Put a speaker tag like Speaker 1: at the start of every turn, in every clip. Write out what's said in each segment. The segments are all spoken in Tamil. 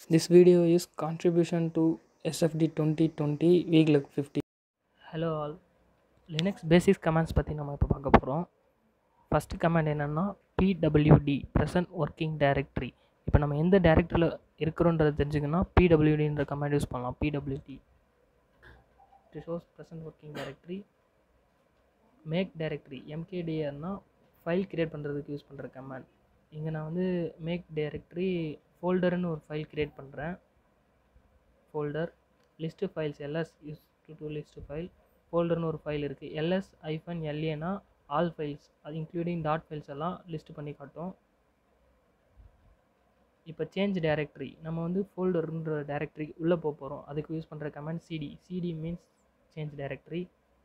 Speaker 1: This video is contribution to SFD 2020 Week 50.
Speaker 2: Hello all Linux basics commands பற்றி நம்ம இப்போ பார்க்க போகிறோம் ஃபஸ்ட்டு கமாண்ட் என்னென்னா பிடபிள்யூடி ப்ரெசன்ட் ஒர்க்கிங் டைரக்டரி இப்போ நம்ம எந்த டைரக்டரியில் இருக்கிறோன்றதை தெரிஞ்சுக்கணும்னா பிடபிள்யூடின்ற கமாண்ட் யூஸ் பண்ணலாம் PWD to shows present working directory make directory எம்கேடிஆர்னா ஃபைல் கிரியேட் பண்ணுறதுக்கு யூஸ் பண்ணுற கமாண்ட் இங்கே நான் வந்து மேக் டைரக்டரி ஃபோல்டர்னு ஒரு ஃபைல் கிரியேட் பண்ணுறேன் folder list files LS use to to list file ஃபோல்டர்னு ஒரு ஃபைல் இருக்குது எல்எஸ் ஐஃபன் எல்ஏனா ஆல் ஃபைல்ஸ் அது இன்க்ளூடிங் டாட் ஃபைல்ஸ் எல்லாம் லிஸ்ட் பண்ணி காட்டும் இப்போ சேஞ்ச் டைரக்டரி நம்ம வந்து ஃபோல்டர்ன்ற டைரக்டரி உள்ளே போக போகிறோம் அதுக்கு யூஸ் பண்ணுற command CD CD means change directory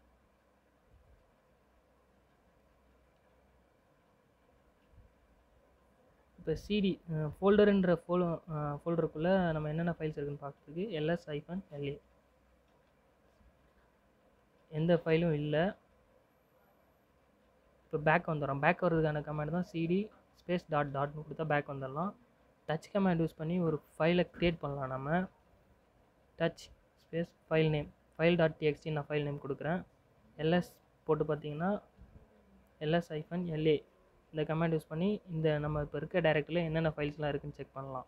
Speaker 2: இப்போ சிடி ஃபோல்டருன்ற ஃபோல் ஃபோல்டருக்குள்ளே நம்ம என்னென்ன ஃபைல்ஸ் இருக்குன்னு பார்க்குறதுக்கு எல்எஸ் ஐஃபன் எல்ஏ எந்த ஃபைலும் இல்லை இப்போ பேக் வந்துடும் பேக் வர்றதுக்கான கமாண்ட் தான் சிடி ஸ்பேஸ் டாட் டாட்னு கொடுத்தா பேக் வந்துடலாம் டச் கமாண்ட் யூஸ் பண்ணி ஒரு ஃபைலை க்ரியேட் பண்ணலாம் நம்ம touch space file name file dot TXT நான் ஃபைல் நேம் கொடுக்குறேன் எல்எஸ் போட்டு பார்த்தீங்கன்னா எல்எஸ் ஐஃபன் எல்ஏ இந்த கமாண்ட் யூஸ் பண்ணி இந்த நம்ம இப்போ இருக்க டைரக்டரியில் என்னென்ன ஃபைல்ஸ்லாம் இருக்குன்னு செக் பண்ணலாம்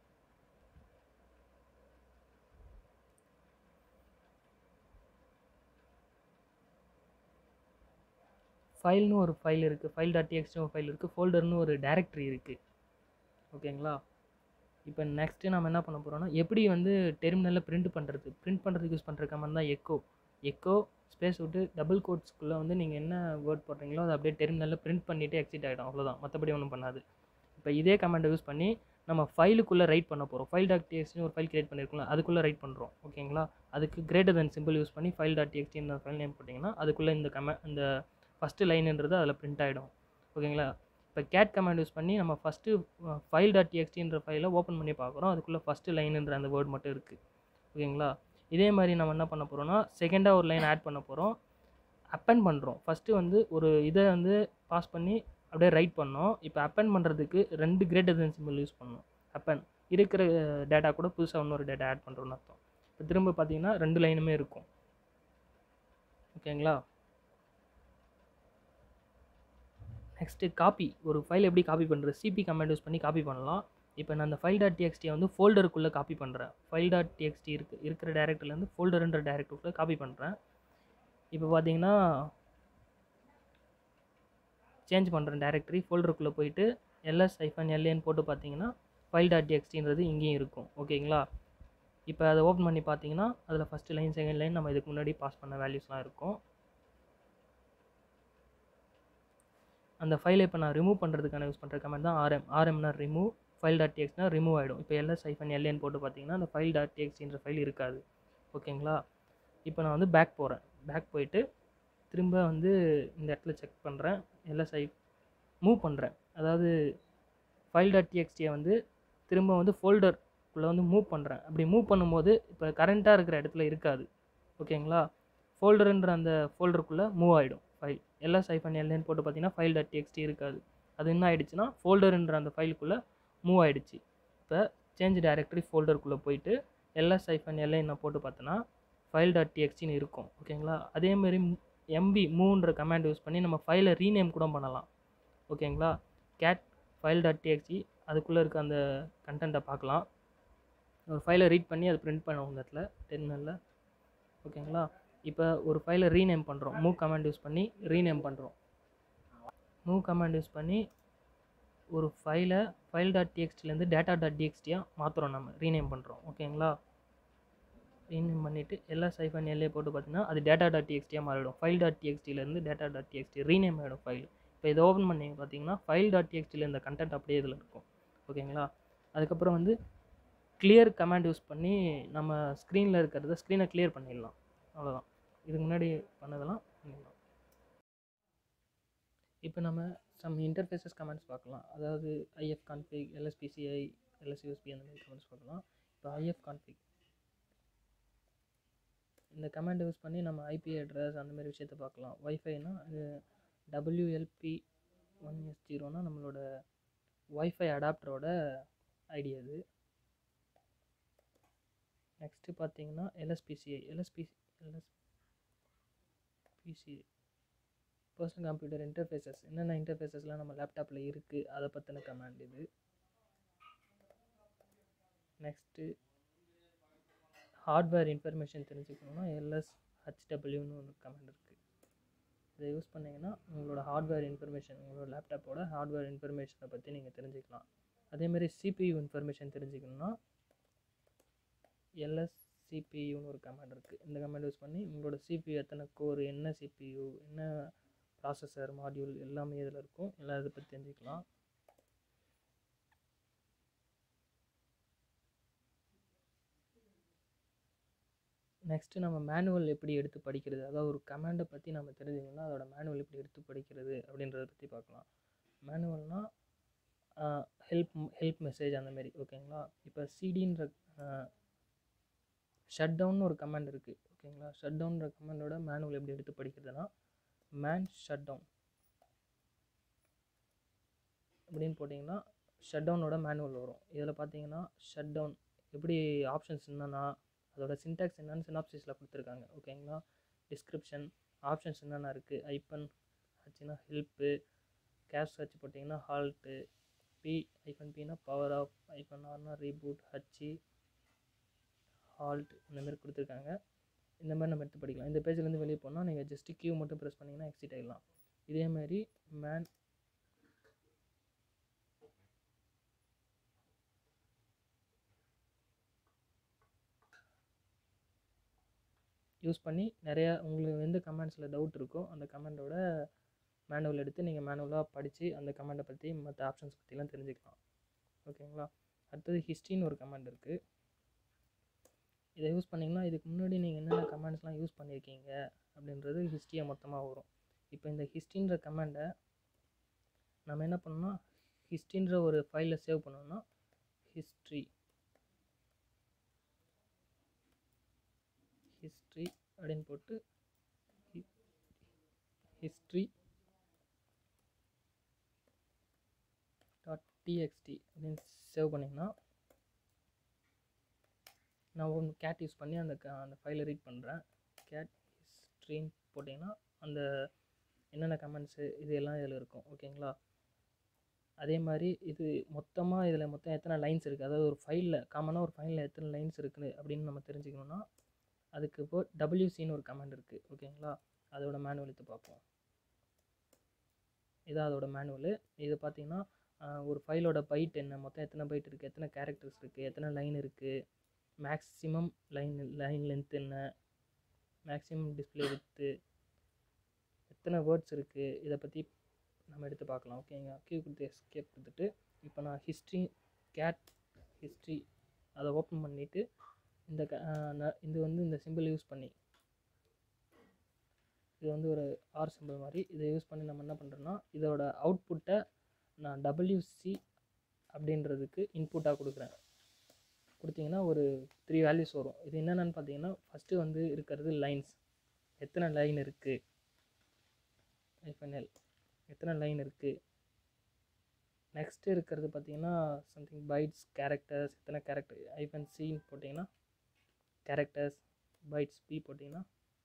Speaker 2: ஃபைல்னு ஒரு ஃபைல் இருக்குது ஃபைல் டாட் டிஎக்ஸ்டி ஒரு ஃபைல் இருக்குது ஃபோல்டர்னு ஒரு டைரக்டரி இருக்குது ஓகேங்களா இப்போ நெக்ஸ்ட்டு நம்ம என்ன பண்ண போகிறோம்னா எப்படி வந்து டெர்மினலில் பிரிண்ட் பண்ணுறது பிரிண்ட் பண்ணுறதுக்கு யூஸ் பண்ணுற கமெண்ட் தான் எக்கோ எக்கோ ஸ்பேஸ் விட்டு டபுள் கோட்ஸ்க்குள்ளே வந்து நீங்கள் என்ன வேர்ட் போடுறீங்களோ அதை அப்படியே டெர்மினலில் பிரிண்ட் பண்ணிவிட்டு எக்ஸிட் ஆகிடும் அவ்வளோதான் மற்றபடி ஒன்றும் பண்ணாது இப்போ இதே கமெண்ட்டை யூஸ் பண்ணி நம்ம ஃபைலுக்குள்ளே ரைட் பண்ண போகிறோம் ஃபைல் டாட் டிஎக்ஸ்டின்னு ஒரு ஃபைல் கிரியேட் பண்ணியிருக்கோம்ல அதுக்குள்ளே ரைட் பண்ணுறோம் ஓகேங்களா அதுக்கு கிரேட்டர் தென் சிம்பிள் யூஸ் பண்ணி ஃபைல் டாட் டிஎக்ஸ்டின்னு ஃபைல் நேம் போட்டிங்கன்னா அதுக்குள்ளே இந்த கமெண்ட் இந்த ஃபஸ்ட்டு லைனுன்றது அதில் பிரிண்ட் ஆகிடும் ஓகேங்களா இப்போ கேட் கமாண்ட் யூஸ் பண்ணி நம்ம ஃபஸ்ட்டு ஃபைல் டாட் டிஎக்ஸ்டின்ற ஃபைலை ஓப்பன் பண்ணி பார்க்குறோம் அதுக்குள்ளே ஃபஸ்ட்டு லைனுன்ற அந்த வேர்ட் மட்டும் இருக்குது ஓகேங்களா இதே மாதிரி நம்ம என்ன பண்ண போகிறோம்னா செகண்டாக ஒரு லைன் ஆட் பண்ண போகிறோம் அப்பன் பண்ணுறோம் ஃபஸ்ட்டு வந்து ஒரு இதை வந்து பாஸ் பண்ணி அப்படியே ரைட் பண்ணோம் இப்போ அப்பன் பண்ணுறதுக்கு ரெண்டு கிரேட்டர் தென் சிம்பிள் யூஸ் பண்ணோம் அப்பன் இருக்கிற டேட்டா கூட புதுசாக இன்னொரு டேட்டா ஆட் பண்ணுறோன்னு அர்த்தம் இப்போ திரும்ப பார்த்தீங்கன்னா ரெண்டு லைனுமே இருக்கும் ஓகேங்களா நெக்ஸ்ட்டு காப்பி ஒரு ஃபைல் எப்படி காப்பி பண்ணுறது சிபி கமெண்ட் யூஸ் பண்ணி காப்பி பண்ணலாம் இப்போ நான் அந்த ஃபைல் டாட் டிஎக்ஸ்டியை வந்து ஃபோல்டருக்குள்ளே காப்பி பண்ணுறேன் ஃபைல் டாட் டிஎக்ஸ்டி இருக்கு இருக்கிற டேரக்டர்லேருந்து ஃபோல்டருன்ற டேரக்டருக்குள்ளே காப்பி பண்ணுறேன் இப்போ பார்த்தீங்கன்னா சேஞ்ச் பண்ணுறேன் டேரக்டரி ஃபோல்டருக்குள்ளே போயிட்டு எல்எஸ் ஐஃபன் எல்ஏன்னு போட்டு பார்த்தீங்கன்னா ஃபைல் டாட் டிஎக்ஸ்டின்றது இங்கேயும் இருக்கும் ஓகேங்களா இப்போ அதை ஓப்பன் பண்ணி பார்த்தீங்கன்னா அதில் ஃபஸ்ட்டு லைன் செகண்ட் லைன் நம்ம இதுக்கு முன்னாடி பாஸ் பண்ண வேல்யூஸ்லாம் இருக்கும் அந்த ஃபைலை இப்போ நான் ரிமூவ் பண்ணுறதுக்கான யூஸ் பண்ணுற கமெண்ட் தான் ஆர்எம் ஆர்எம்னா ரிமூவ் ஃபைல் டாட் டிஎக்ஸ்னா ரிமூவ் ஆகிடும் இப்போ எல்எஸ் ஐஃபன் எல்ஏன்னு போட்டு பார்த்தீங்கன்னா அந்த ஃபைல் டாட் டிஎக்ஸ்டின்ற ஃபைல் இருக்காது ஓகேங்களா இப்போ நான் வந்து பேக் போகிறேன் பேக் போயிட்டு திரும்ப வந்து இந்த இடத்துல செக் பண்ணுறேன் எல்எஸ்ஐ மூவ் பண்ணுறேன் அதாவது ஃபைல் டாட் டிஎக்ஸ்டியை வந்து திரும்ப வந்து ஃபோல்டருக்குள்ளே வந்து மூவ் பண்ணுறேன் அப்படி மூவ் பண்ணும்போது இப்போ கரண்ட்டாக இருக்கிற இடத்துல இருக்காது ஓகேங்களா ஃபோல்டருன்ற அந்த ஃபோல்டருக்குள்ளே மூவ் ஆகிடும் ஃபைல் எல்எஸ் ஐஃபன் எல்ஏன்னு போட்டு பார்த்தீங்கன்னா ஃபைல் டாட் டிஎக்ஸ்டி இருக்காது அது என்ன ஆகிடுச்சுன்னா ஃபோல்டருன்ற அந்த ஃபைலுக்குள்ளே மூவ் ஆகிடுச்சு இப்போ சேஞ்ச் டைரக்டரி ஃபோல்டருக்குள்ளே போயிட்டு எல்எஸ் ஐஃபன் எல்ஏ நான் போட்டு பார்த்தோன்னா ஃபைல் டாட் டிஎக்ஸ்டின்னு இருக்கும் ஓகேங்களா அதேமாரி எம்பி மூன்ற கமாண்ட் யூஸ் பண்ணி நம்ம ஃபைலை ரீநேம் கூட பண்ணலாம் ஓகேங்களா கேட் ஃபைல் டாட் டிஎக்ஸ்டி அதுக்குள்ளே இருக்க அந்த கண்டென்ட்டை பார்க்கலாம் ஒரு ஃபைலை ரீட் பண்ணி அதை பிரிண்ட் பண்ணுவோம் இந்த இடத்துல டெர்மினலில் ஓகேங்களா இப்போ ஒரு ஃபைலை ரீநேம் பண்ணுறோம் மூவ் கமாண்ட் யூஸ் பண்ணி ரீநேம் பண்ணுறோம் மூவ் கமாண்ட் யூஸ் பண்ணி ஒரு ஃபைலை ஃபைல் டாட் டிஎக்ஸ்டிலேருந்து டேட்டா டாட் டிஎக்ஸ்டியாக மாற்றுறோம் நம்ம ரீநேம் பண்ணுறோம் ஓகேங்களா ரீநேம் பண்ணிவிட்டு எல்லா சைஃபன் எல்ஏ போட்டு பார்த்தீங்கன்னா அது டேட்டா டாட் டிஎக்ஸ்டியாக மாறிடும் ஃபைல் டாட் டிஎக்ஸ்டிலேருந்து டேட்டா டாட் டிஎக்ஸ்டி ரீநேம் ஆகிடும் ஃபைல் இப்போ இதை ஓப்பன் பண்ணி பார்த்தீங்கன்னா ஃபைல் டாட் டிஎக்ஸ்டியில் இந்த கண்டென்ட் அப்படியே இதில் இருக்கும் ஓகேங்களா அதுக்கப்புறம் வந்து கிளியர் கமாண்ட் யூஸ் பண்ணி நம்ம ஸ்க்ரீனில் இருக்கிறத ஸ்க்ரீனை கிளியர் பண்ணிடலாம் அவ்வளோதான் இதுக்கு முன்னாடி பண்ணதெல்லாம் பண்ணிடலாம் இப்போ நம்ம சம் இன்டர்ஃபேஸஸ் கமெண்ட்ஸ் பார்க்கலாம் அதாவது ஐஎஃப் கான்ஃபிக் எல்எஸ்பிசிஐ எல்எஸ்யூஎஸ்பி அந்த மாதிரி கமெண்ட்ஸ் பார்க்கலாம் இப்போ ஐஎஃப் கான்ஃபிக் இந்த கமெண்ட் யூஸ் பண்ணி நம்ம ஐபி அட்ரஸ் அந்த மாதிரி விஷயத்த பார்க்கலாம் ஒய்ஃபைனா அது டபிள்யூஎல்பி ஒன் எஸ் ஜீரோனா நம்மளோட ஒய்ஃபை அடாப்டரோட ஐடி அது நெக்ஸ்ட்டு பார்த்தீங்கன்னா LSPCI LSP LS PCI personal computer interfaces என்னென்ன இன்டர்ஃபேஸஸ்லாம் நம்ம லேப்டாப்பில் இருக்குது அதை பற்றின கமாண்ட் இது நெக்ஸ்ட்டு ஹார்ட்வேர் இன்ஃபர்மேஷன் தெரிஞ்சுக்கணுன்னா எல்எஸ் ஹச்டபிள்யூன்னு ஒரு கமெண்ட் இருக்குது இதை யூஸ் பண்ணிங்கன்னா உங்களோட ஹார்ட்வேர் இன்ஃபர்மேஷன் உங்களோட லேப்டாப்போட ஹார்ட்வேர் இன்ஃபர்மேஷனை பற்றி நீங்கள் தெரிஞ்சுக்கலாம் அதேமாதிரி சிபியு இன்ஃபர்மேஷன் தெரிஞ்சுக்கணுன்னா எல்எஸ் சிபியூன்னு ஒரு கமெண்ட் இருக்குது இந்த கமெண்ட் யூஸ் பண்ணி உங்களோட சிபியூ எத்தனை கோர் என்ன சிபியூ என்ன ப்ராசஸர் மாடியூல் எல்லாமே இதில் இருக்கும் எல்லாம் இதை பற்றி தெரிஞ்சுக்கலாம் நெக்ஸ்ட்டு நம்ம மேனுவல் எப்படி எடுத்து படிக்கிறது அதாவது ஒரு கமாண்டை பற்றி நம்ம தெரிஞ்சுக்கணும்னா அதோட மேனுவல் எப்படி எடுத்து படிக்கிறது அப்படின்றத பற்றி பார்க்கலாம் மேனுவல்னால் ஹெல்ப் ஹெல்ப் மெசேஜ் அந்த மாதிரி ஓகேங்களா இப்போ சிடின்ற ஷட் டவுன் ஒரு கமாண்ட் இருக்குது ஓகேங்களா ஷட் டவுன்ற கமாண்டோட மேனுவல் எப்படி எடுத்து படிக்கிறதுனா மேன் ஷட் டவுன் அப்படின்னு போட்டிங்கன்னா ஷட் டவுனோட மேனுவல் வரும் இதில் பார்த்தீங்கன்னா ஷட் டவுன் எப்படி ஆப்ஷன்ஸ் என்னென்னா அதோட சின்டாக்ஸ் என்னன்னு சினாப்சிஸில் கொடுத்துருக்காங்க ஓகேங்களா டிஸ்கிரிப்ஷன் ஆப்ஷன்ஸ் என்னென்ன இருக்குது ஐப்பன் ஆச்சுன்னா ஹெல்ப்பு கேஷ் சர்ச் போட்டிங்கன்னா ஹால்ட்டு பி ஐப்பன் பினா பவர் ஆஃப் ஐப்பன் ஆர்னா ரீபூட் ஹச்சி ஹால்ட் இந்த மாதிரி கொடுத்துருக்காங்க இந்த மாதிரி நம்ம எடுத்து படிக்கலாம் இந்த பேஜ்லேருந்து வெளியே போனால் நீங்கள் ஜஸ்ட்டு கியூ மட்டும் ப்ரெஸ் பண்ணிங்கன்னா எக்ஸிட் ஆகிடலாம் இதே மாதிரி மேன் யூஸ் பண்ணி நிறையா உங்களுக்கு எந்த கமெண்ட்ஸில் டவுட் இருக்கோ அந்த கமெண்டோட மேனுவல் எடுத்து நீங்கள் மேனுவலாக படித்து அந்த கமெண்டை பற்றி மற்ற ஆப்ஷன்ஸ் பற்றிலாம் தெரிஞ்சுக்கலாம் ஓகேங்களா அடுத்தது ஹிஸ்ட்ரின்னு ஒரு கமெண்ட் இருக்குது இதை யூஸ் பண்ணிங்கன்னா இதுக்கு முன்னாடி நீங்கள் என்னென்ன கமெண்ட்ஸ்லாம் யூஸ் பண்ணியிருக்கீங்க அப்படின்றது ஹிஸ்ட்ரியை மொத்தமாக வரும் இப்போ இந்த ஹிஸ்ட்ரின்ற கமெண்டை நம்ம என்ன பண்ணோம்னா ஹிஸ்ட்ரின்ற ஒரு ஃபைலில் சேவ் பண்ணோம்னா ஹிஸ்ட்ரி ஹிஸ்ட்ரி அப்படின்னு போட்டு ஹிஸ்ட்ரி டாட் டிஎக்ஸ்டி அப்படின்னு சேவ் பண்ணிங்கன்னா நான் ஒன்று கேட் யூஸ் பண்ணி அந்த க அந்த ஃபைலை ரீட் பண்ணுறேன் கேட் ஹிஸ்ட்ரின்னு போட்டிங்கன்னா அந்த என்னென்ன கமெண்ட்ஸு இது எல்லாம் இதில் இருக்கும் ஓகேங்களா அதே மாதிரி இது மொத்தமாக இதில் மொத்தம் எத்தனை லைன்ஸ் இருக்குது அதாவது ஒரு ஃபைலில் காமனாக ஒரு ஃபைலில் எத்தனை லைன்ஸ் இருக்குது அப்படின்னு நம்ம தெரிஞ்சுக்கணுன்னா அதுக்கு இப்போ டபிள்யூசின்னு ஒரு கமெண்ட் இருக்குது ஓகேங்களா அதோட மேனுவல் எடுத்து பார்ப்போம் இதான் அதோட மேனுவலு இது பார்த்தீங்கன்னா ஒரு ஃபைலோட பைட் என்ன மொத்தம் எத்தனை பைட் இருக்குது எத்தனை கேரக்டர்ஸ் இருக்குது எத்தனை லைன் இருக்குது மேக்ஸிமம் லைன் லைன் லென்த் என்ன மேக்ஸிமம் டிஸ்பிளே வித்து எத்தனை வேர்ட்ஸ் இருக்குது இதை பற்றி நம்ம எடுத்து பார்க்கலாம் ஓகேங்க கீ கொடுத்து எஸ்கேப் கொடுத்துட்டு இப்போ நான் ஹிஸ்ட்ரி கேட் ஹிஸ்ட்ரி அதை ஓப்பன் பண்ணிவிட்டு இந்த க ந- இது வந்து இந்த சிம்பிள் யூஸ் பண்ணி இது வந்து ஒரு ஆர் சிம்பிள் மாதிரி இதை யூஸ் பண்ணி நம்ம என்ன பண்ணுறோன்னா இதோட அவுட்புட்டை நான் டபிள்யூசி அப்படின்றதுக்கு இன்புட்டாக கொடுக்குறேன் கொடுத்தீங்கன்னா ஒரு த்ரீ வேல்யூஸ் வரும் இது என்னென்னு பார்த்தீங்கன்னா ஃபஸ்ட்டு வந்து இருக்கிறது லைன்ஸ் எத்தனை லைன் இருக்குது ஐஃபன்எல் எத்தனை லைன் இருக்குது நெக்ஸ்ட்டு இருக்கிறது பார்த்தீங்கன்னா சம்திங் பைட்ஸ் கேரக்டர்ஸ் எத்தனை கேரக்டர் ஐஃபன் சின்னு போட்டிங்கன்னா கேரக்டர்ஸ் பைட்ஸ் பி போட்டிங்கன்னா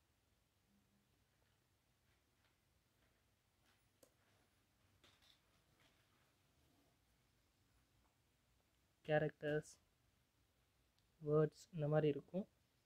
Speaker 2: கேரக்டர்ஸ் வேர்ட்ஸ் இந்த மாதிரி இருக்கும்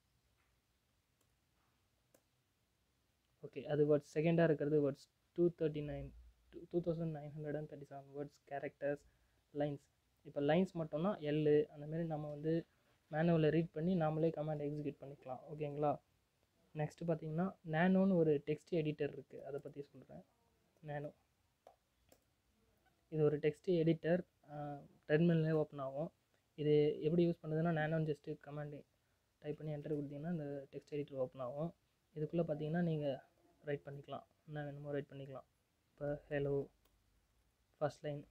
Speaker 2: ஓகே அது வேர்ட்ஸ் செகண்டாக இருக்கிறது words two thirty nine two two thousand nine hundred and thirty seven words characters lines இப்போ லைன்ஸ் மட்டும்னா எல்லு அந்த மாதிரி நம்ம வந்து மேனுவலில் ரீட் பண்ணி நாமளே கமாண்ட் எக்ஸிக்யூட் பண்ணிக்கலாம் ஓகேங்களா நெக்ஸ்ட்டு பார்த்தீங்கன்னா நேனோன்னு ஒரு டெக்ஸ்ட் எடிட்டர் இருக்குது அதை பற்றி சொல்கிறேன் நேனோ இது ஒரு டெக்ஸ்ட் எடிட்டர் டெர்மினல்லே ஓப்பன் ஆகும் இது எப்படி யூஸ் பண்ணுறதுன்னா நேனோன்னு ஜஸ்ட்டு கமாண்ட் டைப் பண்ணி என்டர் கொடுத்தீங்கன்னா இந்த டெக்ஸ்ட் எடிட்டர் ஓப்பன் ஆகும் இதுக்குள்ளே பார்த்தீங்கன்னா நீங்கள் ரைட் பண்ணிக்கலாம் என்ன வேணுமோ ரைட் பண்ணிக்கலாம் இப்போ hello first line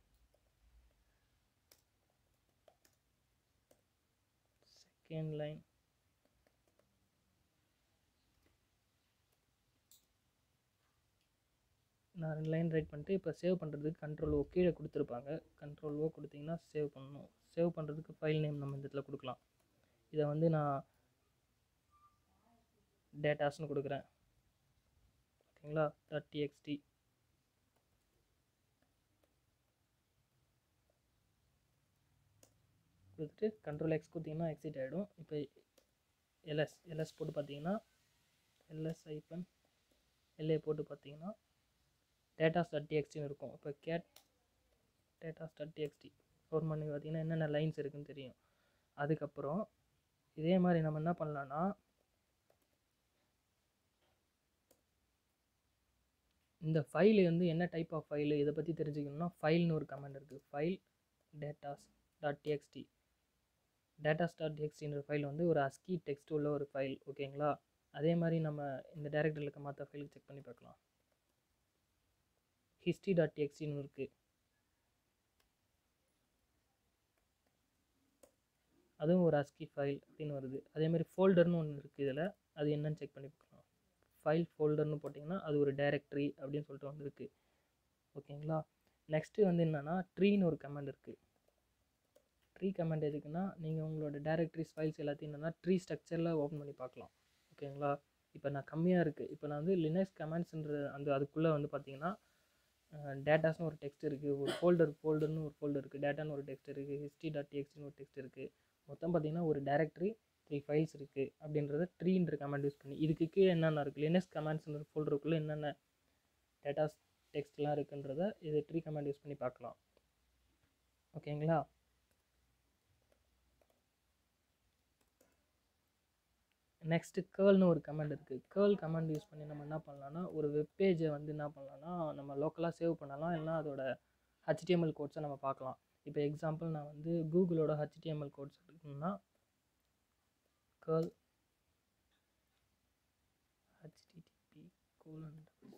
Speaker 2: second line நான் ரெண்டு லைன் ரைட் பண்ணிட்டு இப்போ சேவ் பண்ணுறதுக்கு கண்ட்ரோல் ஓ கீழே கொடுத்துருப்பாங்க கண்ட்ரோல் ஓ கொடுத்தீங்கன்னா சேவ் பண்ணணும் சேவ் பண்ணுறதுக்கு ஃபைல் நேம் நம்ம இந்த இடத்துல கொடுக்கலாம் இதை வந்து நான் டேட்டாஸ்னு கொடுக்குறேன் ஓகேங்களா டாட் டிஎக்ஸ்டி கொடுத்துட்டு கண்ட்ரோல் எக்ஸ் கொடுத்தீங்கன்னா எக்ஸிட் ஆகிடும் இப்போ எல்எஸ் எல்எஸ் போட்டு பார்த்தீங்கன்னா எல்எஸ் ஐப்பன் எல்ஏ போட்டு பார்த்தீங்கன்னா டேட்டாஸ் டாட் டிஎக்ஸ்டின்னு இருக்கும் இப்போ கேட் டேட்டாஸ் டாட் டிஎக்ஸ்டி ஓர் பண்ணி பார்த்தீங்கன்னா என்னென்ன லைன்ஸ் இருக்குன்னு தெரியும் அதுக்கப்புறம் இதே மாதிரி நம்ம என்ன பண்ணலான்னா இந்த ஃபைலு வந்து என்ன டைப் ஆஃப் ஃபைலு இதை பற்றி தெரிஞ்சுக்கணும்னா ஃபைல்னு ஒரு கமெண்ட் இருக்குது file datas dot TXT datas dot டிஎக்ஸ்டின்ற ஃபைல் வந்து ஒரு அஸ்கி டெக்ஸ்ட் உள்ள ஒரு ஃபைல் ஓகேங்களா அதே மாதிரி நம்ம இந்த டைரக்டரில் இருக்க மற்ற ஃபைலுக்கு செக் பண்ணி பார்க்கலாம் ஹிஸ்ட்ரி டாட் டிஎக்ஸ்டின்னு இருக்குது அதுவும் ஒரு அஸ்கி ஃபைல் அப்படின்னு வருது அதே மாதிரி ஃபோல்டர்னு ஒன்று இருக்குது இதில் அது என்னன்னு செக் பண்ணி பார்க்கலாம் ஃபைல் ஃபோல்டர்னு போட்டிங்கன்னா அது ஒரு டைரக்டரி அப்படின்னு சொல்லிட்டு வந்துருக்கு ஓகேங்களா நெக்ஸ்ட்டு வந்து என்னென்னா ட்ரீன்னு ஒரு கமெண்ட் இருக்குது ட்ரீ கமெண்ட் எதுக்குன்னா நீங்கள் உங்களோட டைரக்டரிஸ் ஃபைல்ஸ் எல்லாத்தையும் என்னென்னா ட்ரீ ஸ்ட்ரக்சரில் ஓப்பன் பண்ணி பார்க்கலாம் ஓகேங்களா இப்போ நான் கம்மியாக இருக்குது இப்போ நான் வந்து லினக்ஸ் கமெண்ட்ஸ்ன்ற அந்த அதுக்குள்ளே வந்து பார்த்தீங்கன்னா டேட்டாஸ்னு ஒரு டெக்ஸ்ட் இருக்குது ஒரு ஃபோல்டர் ஃபோல்டர்னு ஒரு ஃபோல்டர் இருக்குது டேட்டான்னு ஒரு டெக்ஸ்ட் இருக்குது ஹிஸ்ட்ரி டாட் டிஎக்ஸ்டின்னு ஒரு டெக்ஸ்ட் இருக்குது மொத்தம் பார்த்தீங்கன்னா ஒரு டைரக்டரி த்ரீ ஃபைல்ஸ் இருக்குது அப்படின்றத ட்ரீன்ற கமெண்ட் யூஸ் பண்ணி இதுக்கு கீழே என்னென்ன இருக்குது லினக்ஸ் கமெண்ட்ஸ்ன்ற ஃபோல்டருக்குள்ளே என்னென்ன டேட்டாஸ் டெக்ஸ்ட்லாம் இருக்குன்றத இது ட்ரீ கமெண்ட் யூஸ் பண்ணி பார்க்கலாம் ஓகேங்களா நெக்ஸ்ட்டு கேர்ள்னு ஒரு கமெண்ட் இருக்குது கேர்ள் கமெண்ட் யூஸ் பண்ணி நம்ம என்ன பண்ணலாம்னா ஒரு வெப்பேஜை வந்து என்ன பண்ணலாம்னா நம்ம லோக்கலாக சேவ் பண்ணலாம் இல்லைனா அதோட ஹெச்டிஎம்எல் கோட்ஸை நம்ம பார்க்கலாம் இப்போ எக்ஸாம்பிள் நான் வந்து கூகுளோட ஹெச்டிஎம்எல் கோட்ஸ் எடுக்கணும்னா curl HTTP colon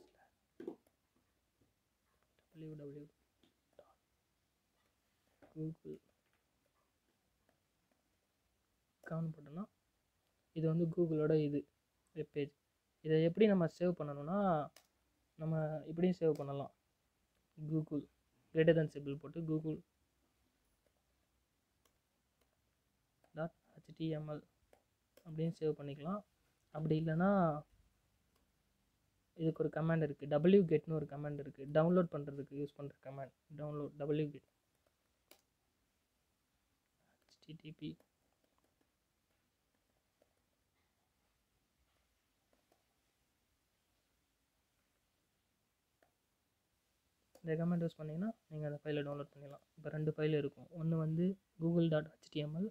Speaker 2: W W Google கவுன் போட்டோன்னா இது வந்து கூகுளோட இது வெப்பேஜ் இதை எப்படி நம்ம சேவ் பண்ணணும்னா நம்ம இப்படியும் சேவ் பண்ணலாம் கூகுள் கிரேட்டர் தன் சிம்பிள் போட்டு கூகுள் டாட் ஹெச்டிஎம்எல் அப்படின்னு சேவ் பண்ணிக்கலாம் அப்படி இல்லைன்னா இதுக்கு ஒரு கமாண்ட் இருக்குது டபிள்யூ கெட்னு ஒரு கமாண்ட் இருக்குது டவுன்லோட் பண்ணுறதுக்கு யூஸ் பண்ணுற command download W get HTTP இந்த கமெண்ட் யூஸ் பண்ணிங்கன்னா நீங்கள் அந்த ஃபைலை டவுன்லோட் பண்ணிடலாம் இப்போ ரெண்டு ஃபைல் இருக்கும் ஒன்று வந்து கூகுள் டாட் ஹெச்டிஎம்எல்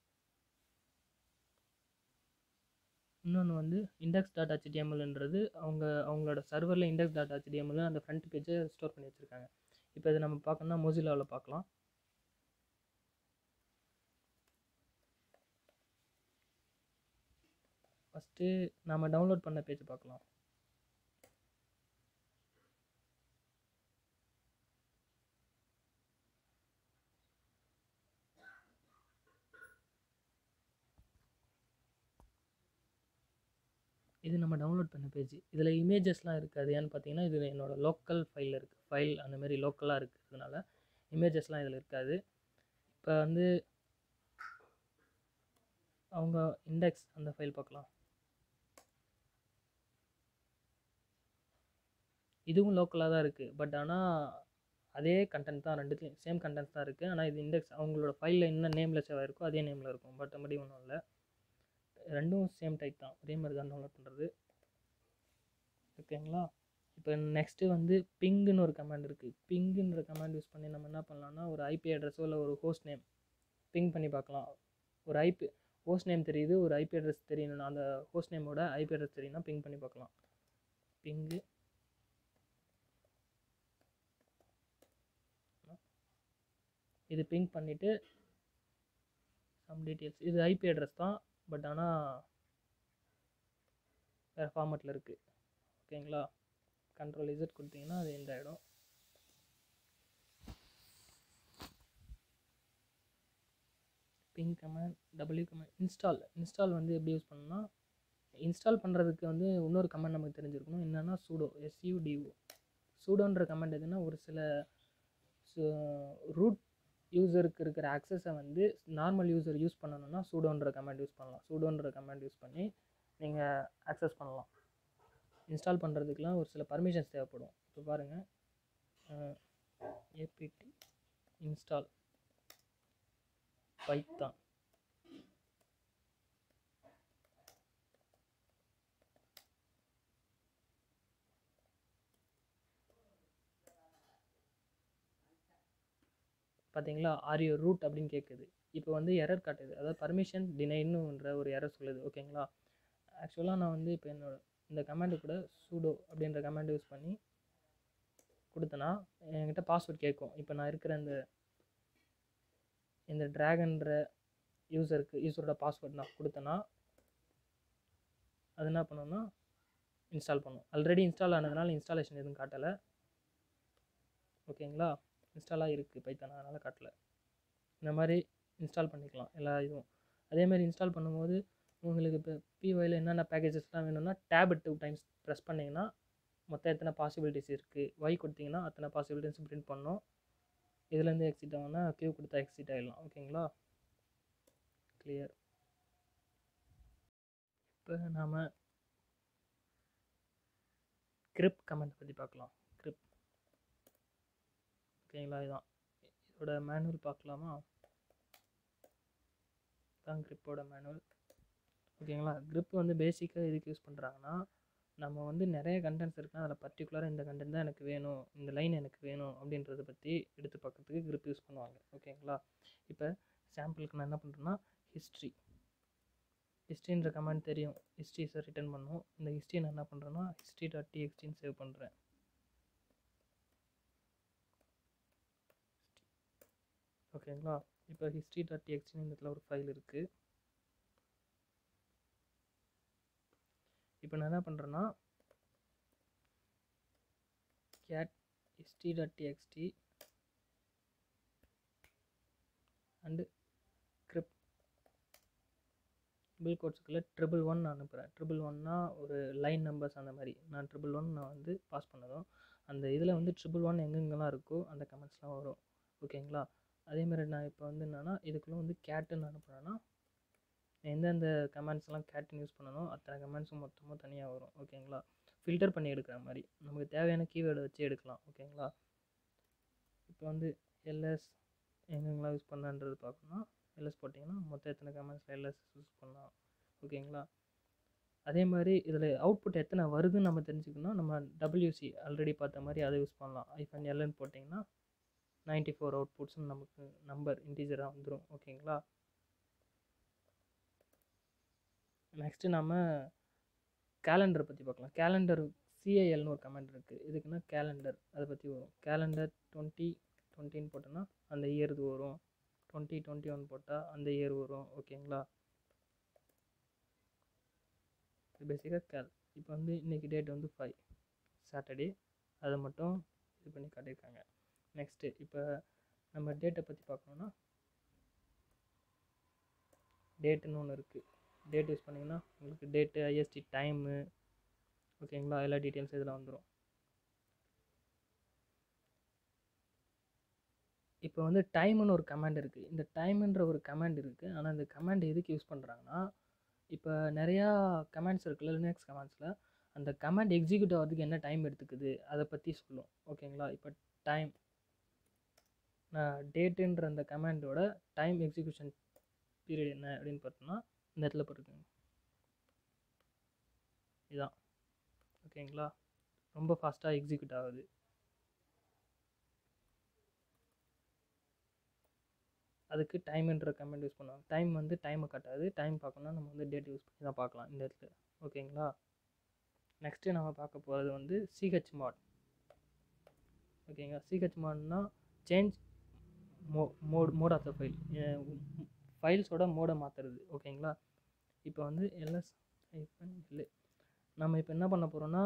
Speaker 2: இன்னொன்று வந்து இண்டெக்ஸ் டாட் ஹெச்டிஎம்எல்ன்றது அவங்க அவங்களோட சர்வரில் இண்டெக்ஸ் டாட் ஹெச்டிஎம்எல் அந்த ஃப்ரண்ட் பேஜை ஸ்டோர் பண்ணி வச்சுருக்காங்க இப்போ இதை நம்ம பார்க்கணும்னா மொசிலாவில் பார்க்கலாம் ஃபஸ்ட்டு நாம் டவுன்லோட் பண்ண பேஜ் பார்க்கலாம் இது நம்ம டவுன்லோட் பண்ண பேஜ் இதில் இமேஜஸ்லாம் இருக்காது ஏன்னு பார்த்தீங்கன்னா இது என்னோடய லோக்கல் ஃபைலில் இருக்குது ஃபைல் அந்த மாதிரி லோக்கலாக இருக்கிறதுனால இமேஜஸ்லாம் இதில் இருக்காது இப்போ வந்து அவங்க இண்டெக்ஸ் அந்த ஃபைல் பார்க்கலாம் இதுவும் லோக்கலாக தான் இருக்குது பட் ஆனால் அதே கண்டென்ட் தான் ரெண்டுத்துலையும் சேம் கண்டென்ட் தான் இருக்குது ஆனால் இது இண்டெக்ஸ் அவங்களோட ஃபைலில் என்ன நேமில் சேவ் ஆயிருக்கோ அதே நேமில் இருக்கும் பட் மற்றபடி ஒன்றும் இல்லை ரெண்டும் சேம் டைப் தான் ஒரே மாதிரி தான் டவுன்லோட் பண்ணுறது ஓகேங்களா இப்போ நெக்ஸ்ட்டு வந்து பிங்குன்னு ஒரு கமாண்ட் இருக்குது பிங்குன்ற கமாண்ட் யூஸ் பண்ணி நம்ம என்ன பண்ணலாம்னா ஒரு ஐபி அட்ரஸோ இல்லை ஒரு ஹோஸ்ட் நேம் பிங் பண்ணி பார்க்கலாம் ஒரு ஐபி ஹோஸ்ட் நேம் தெரியுது ஒரு ஐபி அட்ரஸ் தெரியணும்னா அந்த ஹோஸ்ட் நேமோட ஐபி அட்ரஸ் தெரியும்னா பிங் பண்ணி பார்க்கலாம் பிங்கு இது பிங் பண்ணிவிட்டு சம் டீட்டெயில்ஸ் இது ஐபி அட்ரஸ் தான் பட் ஆனால் வேறு ஃபார்மேட்டில் இருக்குது ஓகேங்களா கண்ட்ரோல் இசட் கொடுத்தீங்கன்னா அது எண்ட் ஆகிடும் ping command W command install install வந்து எப்படி யூஸ் பண்ணணும்னா இன்ஸ்டால் பண்ணுறதுக்கு வந்து இன்னொரு கமெண்ட் நமக்கு தெரிஞ்சிருக்கணும் என்னென்னா சூடோ எஸ்யூடிஓ சூடோன்ற கமெண்ட் எதுனா ஒரு சில ரூட் யூசருக்கு இருக்கிற ஆக்சஸை வந்து நார்மல் யூசர் யூஸ் பண்ணணும்னா சூடோன்ற கமெண்ட் யூஸ் பண்ணலாம் சூடோன்ற கமெண்ட் யூஸ் பண்ணி நீங்கள் ஆக்சஸ் பண்ணலாம் இன்ஸ்டால் பண்ணுறதுக்குலாம் ஒரு சில பர்மிஷன்ஸ் தேவைப்படும் இப்போ பாருங்கள் ஏபிடி இன்ஸ்டால் பைத்தான் பார்த்தீங்களா ஆரியோ ரூட் அப்படின்னு கேட்குது இப்போ வந்து எரர் காட்டுது அதாவது பர்மிஷன் டினைனுன்ற ஒரு எரர் சொல்லுது ஓகேங்களா ஆக்சுவலாக நான் வந்து இப்போ என்னோட இந்த கமாண்டு கூட சூடோ அப்படின்ற கமாண்ட் யூஸ் பண்ணி கொடுத்தேன்னா என்கிட்ட பாஸ்வேர்ட் கேட்கும் இப்போ நான் இருக்கிற இந்த இந்த ட்ராகன்ற யூசருக்கு யூசரோட பாஸ்வேர்ட் நான் கொடுத்தேன்னா அது என்ன பண்ணுன்னா இன்ஸ்டால் பண்ணும் ஆல்ரெடி இன்ஸ்டால் ஆனதுனால இன்ஸ்டாலேஷன் எதுவும் காட்டலை ஓகேங்களா இன்ஸ்டாலாக இருக்குது பைத்தான் அதனால் காட்டல இந்த மாதிரி இன்ஸ்டால் பண்ணிக்கலாம் எல்லா இதுவும் அதேமாதிரி இன்ஸ்டால் பண்ணும்போது உங்களுக்கு இப்போ பிஒயில் என்னென்ன பேக்கேஜஸ்லாம் வேணும்னா டேப் டூ டைம்ஸ் ப்ரெஸ் பண்ணிங்கன்னா மொத்தம் எத்தனை பாசிபிலிட்டிஸ் இருக்குது ஒய் கொடுத்தீங்கன்னா அத்தனை பாசிபிலிட்டிஸ் பிரிண்ட் பண்ணோம் இதுலேருந்து எக்ஸிட் ஆகுனா கியூ கொடுத்தா எக்ஸிட் ஆகிடலாம் ஓகேங்களா கிளியர் இப்போ நாம் கிரிப் கமெண்ட் பற்றி பார்க்கலாம் கிரிப் ஓகேங்களா இதுதான் இதோட மேனுவல் பார்க்கலாமா தான் கிரிப்போட மேனுவல் ஓகேங்களா grip வந்து பேசிக்காக எதுக்கு யூஸ் பண்ணுறாங்கன்னா நம்ம வந்து நிறைய கண்டென்ட்ஸ் இருக்குன்னா அதில் பர்டிகுலராக இந்த கண்டென்ட் தான் எனக்கு வேணும் இந்த லைன் எனக்கு வேணும் அப்படின்றத பற்றி எடுத்து பார்க்கறதுக்கு grip யூஸ் பண்ணுவாங்க ஓகேங்களா இப்போ சாம்பிளுக்கு நான் என்ன பண்ணுறேன்னா ஹிஸ்ட்ரி ஹிஸ்ட்ரின்ற கமெண்ட் தெரியும் ஹிஸ்ட்ரிஸை ரிட்டர்ன் பண்ணும் இந்த ஹிஸ்ட்ரி நான் என்ன பண்ணுறேன்னா ஹிஸ்ட்ரி டாட் டிஎக்ஸ்டின்னு சேவ் பண்ணுறேன் ஓகேங்களா இப்போ ஹிஸ்ட்ரி டாட் டிஎக்ஸ்டின்னு இந்த இடத்துல ஒரு ஃபைல் இருக்குது இப்போ நான் என்ன பண்ணுறேன்னா cat history dot TXT and grep பில் கோட்ஸுக்குள்ள ட்ரிபிள் ஒன் நான் அனுப்புகிறேன் ட்ரிபிள் ஒன்னா ஒரு லைன் நம்பர்ஸ் அந்த மாதிரி நான் ட்ரிபிள் ஒன் நான் வந்து பாஸ் பண்ணதும் அந்த இதில் வந்து ட்ரிபிள் ஒன் எங்கெங்கெல்லாம் இருக்கோ அந்த கமெண்ட்ஸ்லாம் வரும் ஓகேங்களா அதேமாதிரி நான் இப்போ வந்து என்னென்னா இதுக்குள்ளே வந்து கேட்டுன்னு அனுப்புகிறேன்னா எந்தெந்த கமெண்ட்ஸ்லாம் கேட்டுன்னு யூஸ் பண்ணணும் அத்தனை கமெண்ட்ஸும் மொத்தமாக தனியாக வரும் ஓகேங்களா ஃபில்டர் பண்ணி எடுக்கிற மாதிரி நமக்கு தேவையான கீவேர்டை வச்சு எடுக்கலாம் ஓகேங்களா இப்போ வந்து எல்எஸ் எங்கெங்கெல்லாம் யூஸ் பண்ணன்றது பார்க்கணும்னா எல்எஸ் போட்டிங்கன்னா மொத்தம் எத்தனை கமெண்ட்ஸில் எல்எஸ் யூஸ் பண்ணலாம் ஓகேங்களா அதே மாதிரி இதில் அவுட்புட் எத்தனை வருதுன்னு நம்ம தெரிஞ்சுக்கணும் நம்ம டபிள்யூசி ஆல்ரெடி பார்த்த மாதிரி அதை யூஸ் பண்ணலாம் ஐஃபன் எல்என்னு போட்டிங்கன்னா நைன்ட்டி ஃபோர் அவுட்புட்ஸ்னு நமக்கு நம்பர் இன்டீஜராக வந்துடும் ஓகேங்களா நெக்ஸ்ட்டு நம்ம கேலண்டர் பற்றி பார்க்கலாம் கேலண்டர் சிஐஎல்னு ஒரு கமெண்ட் இருக்குது இதுக்குன்னா கேலண்டர் அதை பற்றி வரும் கேலண்டர் டுவெண்ட்டி டுவெண்ட்டின்னு போட்டோன்னா அந்த இயர் இது வரும் டுவெண்ட்டி டுவெண்ட்டி ஒன் போட்டால் அந்த இயர் வரும் ஓகேங்களா பேசிக்காக கேல் இப்போ வந்து இன்றைக்கி டேட் வந்து ஃபைவ் சாட்டர்டே அதை மட்டும் இது பண்ணி காட்டியிருக்காங்க நெக்ஸ்ட்டு இப்போ நம்ம டேட்டை பற்றி பார்க்கணுன்னா டேட்டுன்னு ஒன்று இருக்குது டேட் யூஸ் பண்ணிங்கன்னா உங்களுக்கு டேட்டு ஐஎஸ்டி டைமு ஓகேங்களா எல்லா டீட்டெயில்ஸ் இதில் வந்துடும் இப்போ வந்து டைம்னு ஒரு கமாண்ட் இருக்குது இந்த டைம்ன்ற ஒரு கமாண்ட் இருக்குது ஆனால் இந்த கமாண்ட் எதுக்கு யூஸ் பண்ணுறாங்கன்னா இப்போ நிறையா கமாண்ட்ஸ் இருக்குல்ல லினக்ஸ் கமாண்ட்ஸில் அந்த கமாண்ட் எக்ஸிக்யூட் ஆகிறதுக்கு என்ன டைம் எடுத்துக்குது அதை பற்றி சொல்லும் ஓகேங்களா இப்போ டைம் நான் டேட்டுன்ற அந்த கமாண்டோட டைம் எக்ஸிக்யூஷன் பீரியட் என்ன அப்படின்னு பார்த்தோம்னா இந்த இடத்துல போட்டுருக்குங்க இதான் ஓகேங்களா ரொம்ப ஃபாஸ்ட்டாக எக்ஸிக்யூட் ஆகுது அதுக்கு டைம்ன்ற கமெண்ட் யூஸ் பண்ணுவாங்க டைம் வந்து டைமை காட்டாது டைம் பார்க்கணும்னா நம்ம வந்து டேட் யூஸ் பண்ணி தான் பார்க்கலாம் இந்த இடத்துல ஓகேங்களா நெக்ஸ்ட்டு நம்ம பார்க்க போகிறது வந்து சிஹெச் மாட் ஓகேங்களா சிஹெச் மாட்னா சேஞ்ச் மோ mode mode of the file ஃபைல்ஸோட மோடை மாற்றுறது ஓகேங்களா இப்போ வந்து எல்எஸ் ஐஃபன் இல்லை நம்ம இப்போ என்ன பண்ண போகிறோம்னா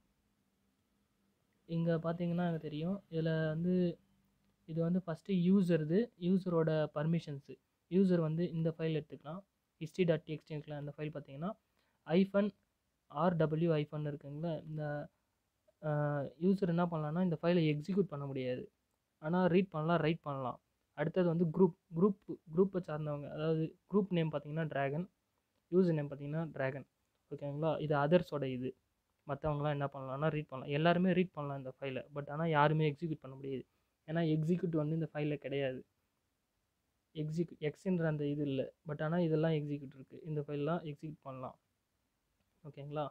Speaker 2: இங்கே பார்த்தீங்கன்னா எனக்கு தெரியும் இதில் வந்து இது வந்து ஃபஸ்ட்டு யூசருது யூசரோட பர்மிஷன்ஸு யூசர் வந்து இந்த ஃபைல் எடுத்துக்கலாம் ஹிஸ்ட்ரி டாட் டிஎக்ஸ்டி இருக்கலாம் இந்த ஃபைல் பார்த்தீங்கன்னா ஐஃபன் ஆர்டபிள்யூ ஐஃபன் இருக்குங்களா இந்த யூசர் என்ன பண்ணலான்னா இந்த ஃபைலை எக்ஸிக்யூட் பண்ண முடியாது ஆனால் ரீட் பண்ணலாம் ரைட் பண்ணலாம் அடுத்தது வந்து குரூப் குரூப் குரூப்பை சார்ந்தவங்க அதாவது குரூப் நேம் பார்த்தீங்கன்னா ட்ராகன் யூசர் நேம் பார்த்தீங்கன்னா ட்ராகன் ஓகேங்களா இது அதர்ஸோட இது மற்றவங்களாம் என்ன பண்ணலாம்னா ரீட் பண்ணலாம் எல்லாருமே ரீட் பண்ணலாம் இந்த ஃபைலை பட் ஆனால் யாருமே எக்ஸிக்யூட் பண்ண முடியாது ஏன்னா எக்ஸிக்யூட் வந்து இந்த ஃபைலில் கிடையாது எக்ஸிக்யூ எக்ஸுன்ற அந்த இது இல்லை பட் ஆனால் இதெல்லாம் எக்ஸிக்யூட் இருக்குது இந்த ஃபைல்லாம் எக்ஸிக்யூட் பண்ணலாம் ஓகேங்களா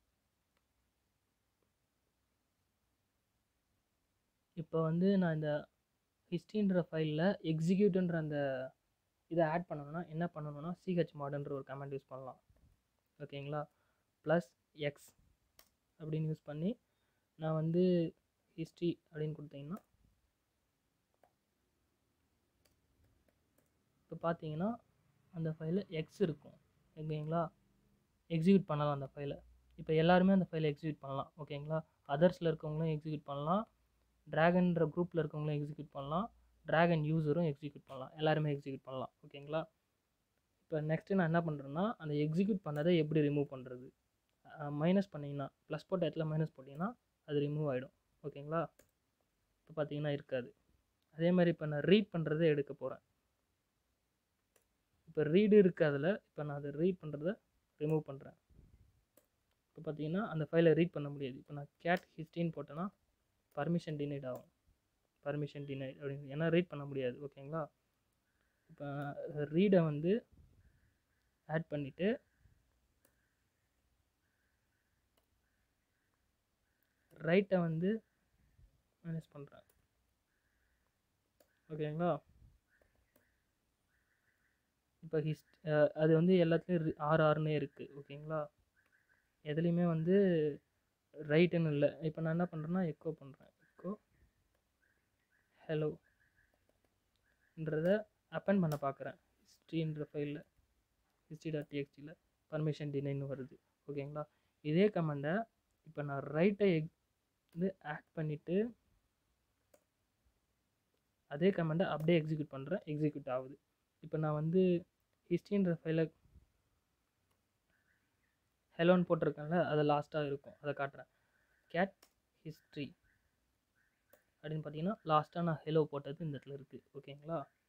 Speaker 2: இப்போ வந்து நான் இந்த ஹிஸ்ட்ரின்ற ஃபைலில் எக்ஸிக்யூட்ன்ற அந்த இதை ஆட் பண்ணணும்னா என்ன பண்ணணும்னா சிஹெச் மாடன்ற ஒரு கமெண்ட் யூஸ் பண்ணலாம் ஓகேங்களா ப்ளஸ் எக்ஸ் அப்படின்னு யூஸ் பண்ணி நான் வந்து ஹிஸ்ட்ரி அப்படின்னு கொடுத்தீங்கன்னா இப்போ பார்த்தீங்கன்னா அந்த ஃபைலில் எக்ஸ் இருக்கும் ஓகேங்களா எக்ஸிக்யூட் பண்ணலாம் அந்த ஃபைலை இப்போ எல்லாருமே அந்த ஃபைலை எக்ஸிக்யூட் பண்ணலாம் ஓகேங்களா அதர்ஸில் இருக்கவங்களும் எக்ஸிக்யூட் பண்ணலாம் ட்ராகன்ற குரூப்பில் இருக்கவங்களும் எக்ஸிக்யூட் பண்ணலாம் ட்ராகன் யூஸரும் எக்ஸிக்யூட் பண்ணலாம் எல்லாருமே எக்ஸிக்யூட் பண்ணலாம் ஓகேங்களா இப்போ நெக்ஸ்ட்டு நான் என்ன பண்ணுறேன்னா அந்த எக்ஸிக்யூட் பண்ணதை எப்படி ரிமூவ் பண்ணுறது மைனஸ் பண்ணிங்கன்னா ப்ளஸ் போட்ட இடத்துல மைனஸ் போட்டிங்கன்னா அது ரிமூவ் ஆகிடும் ஓகேங்களா இப்போ பார்த்தீங்கன்னா இருக்காது அதே மாதிரி இப்போ நான் ரீட் பண்ணுறதை எடுக்க போகிறேன் இப்போ ரீடு இருக்குது அதில் இப்போ நான் அதை ரீட் பண்ணுறத ரிமூவ் பண்ணுறேன் இப்போ பார்த்தீங்கன்னா அந்த ஃபைலை ரீட் பண்ண முடியாது இப்போ நான் கேட் ஹிஸ்ட்ரின்னு போட்டேன்னா பர்மிஷன் டினைட் ஆகும் பர்மிஷன் டினைட் அப்படின்னு ஏன்னா ரீட் பண்ண முடியாது ஓகேங்களா இப்போ ரீடை வந்து ஆட் பண்ணிவிட்டு ரைட்டை வந்து மேனேஜ் பண்ணுறேன் ஓகேங்களா இப்போ ஹிஸ்ட் அது வந்து எல்லாத்துலேயும் ஆறு ஆறுனே இருக்குது ஓகேங்களா எதுலேயுமே வந்து ரைட்டுன்னு இல்லை இப்போ நான் என்ன பண்ணுறேன்னா எக்கோ பண்ணுறேன் எக்கோ ஹலோன்றத அப்பன் பண்ண பார்க்குறேன் ஹிஸ்ட்ரின்ற ஃபைலில் ஹிஸ்ட்ரி டாட் டிஎக்ஸ்டியில் பர்மிஷன் டினைன்னு வருது ஓகேங்களா இதே கமெண்டை இப்போ நான் ரைட்டை வந்து ஆட் பண்ணிவிட்டு அதே கமெண்டை அப்படியே எக்ஸிக்யூட் பண்ணுறேன் எக்ஸிக்யூட் ஆகுது இப்போ நான் வந்து ஹிஸ்ட்ரின்ற ஃபைலை ஹெலோன்னு போட்டிருக்கேன்ல அது லாஸ்ட்டாக இருக்கும் அதை காட்டுறேன் கேட் ஹிஸ்ட்ரி அப்படின்னு பார்த்தீங்கன்னா லாஸ்ட்டாக நான் ஹெலோ போட்டது இந்த இடத்துல இருக்குது ஓகேங்களா